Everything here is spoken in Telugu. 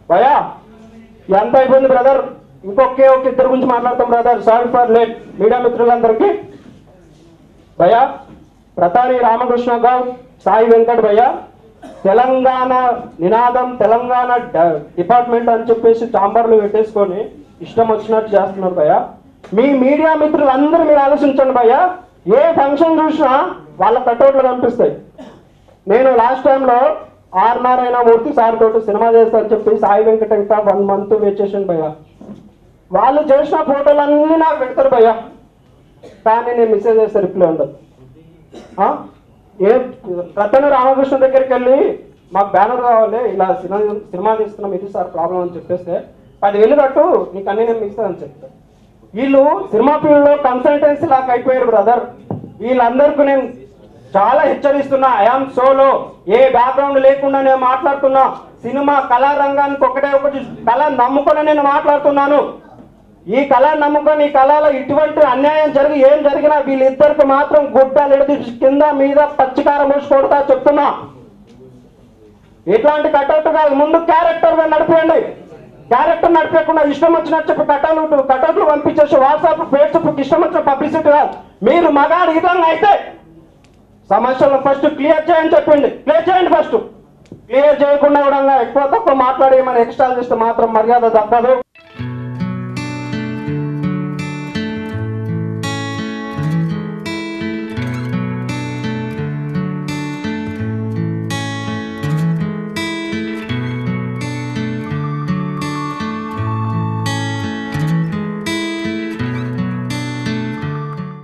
భయా ఎంత అయిపోయింది బ్రదర్ ఇంకొకే ఒక ఇద్దరు గురించి మాట్లాడతాం brother sorry for late media మిత్రులందరికీ భయ్యా ప్రతాని రామకృష్ణ గౌడ్ సాయి వెంకట్ భయ్య తెలంగాణ నినాదం తెలంగాణ డ- డిపార్ట్మెంట్ అని చెప్పేసి చాంబర్లు పెట్టేసుకొని ఇష్టం వచ్చినట్టు చేస్తున్నారు భయ్య మీ మీడియా మిత్రులందరూ మీరు ఆలోచించండి భయ్య ఏ ఫంక్షన్ చూసినా వాళ్ళ కటౌట్లు కనిపిస్తాయి నేను లాస్ట్ టైంలో ఆర్ నారాయణ మూర్తి సార్ తోటి సినిమా చేస్తానని చెప్పి సాయి వెంకట ఇంకా వన్ మంత్ వెయిట్ చేసాను భయ్య వాళ్ళు చేసిన ఫోటోలన్నీ నాకు పెడతారు భయ్య కానీ నేను మెసేజ్ చేస్తే రిప్లై ఉండదు ఆ? ఏ రతన రామకృష్ణ దగ్గరికి వెళ్ళి మాకు బ్యానర్ కావాలి ఇలా సినిమా సినిమా తీస్తున్నాం ఇది సార్ ప్రాబ్లం అని చెప్పేస్తే పదివేలు కట్టు నీకు అన్ని నేను ఇస్తానని చెప్తాను వీళ్ళు సినిమా ఫీల్డ్లో కన్సల్టెన్సీ లాగా అయిపోయారు బ్రదర్ వీళ్ళందరికీ నేను చాలా హెచ్చరిస్తున్నా ఐఆమ్ సోలో ఏ బ్యాక్గ్రౌండ్ లేకుండా నేను మాట్లాడుతున్నా సినిమా కళా రంగానికి ఒకటే ఒకటి కళ నమ్ముకొని నేను మాట్లాడుతున్నాను ఈ కళ నమ్ముకొని ఈ కళలో ఇటువంటి అన్యాయం జరిగి ఏం జరిగినా వీళ్ళిద్దరికి మాత్రం గుడ్డలు ఎడిది కింద మీద పచ్చికారం మూసి కొడతా చెప్తున్నా ఇట్లాంటి కటౌట్ కాదు ముందు క్యారెక్టర్ గా నడిపేయండి క్యారెక్టర్ నడిపేయకుండా ఇష్టం వచ్చినట్టు చెప్పి కటౌట్లు కటౌట్లు పంపించేసి వాట్సాప్ ఫేస్బుక్ ఇష్టం వచ్చిన పబ్లిసిటీ కాదు మీరు మగాడు ఈ విధంగా అయితే సమస్యలను ఫస్ట్ క్లియర్ చేయని చెప్పండి క్లియర్ చేయండి ఫస్ట్ క్లియర్ చేయకుండా కూడా ఎక్కువ తక్కువ మాట్లాడి మన ఎక్స్ట్రా చేస్తే మాత్రం మర్యాద దక్కదు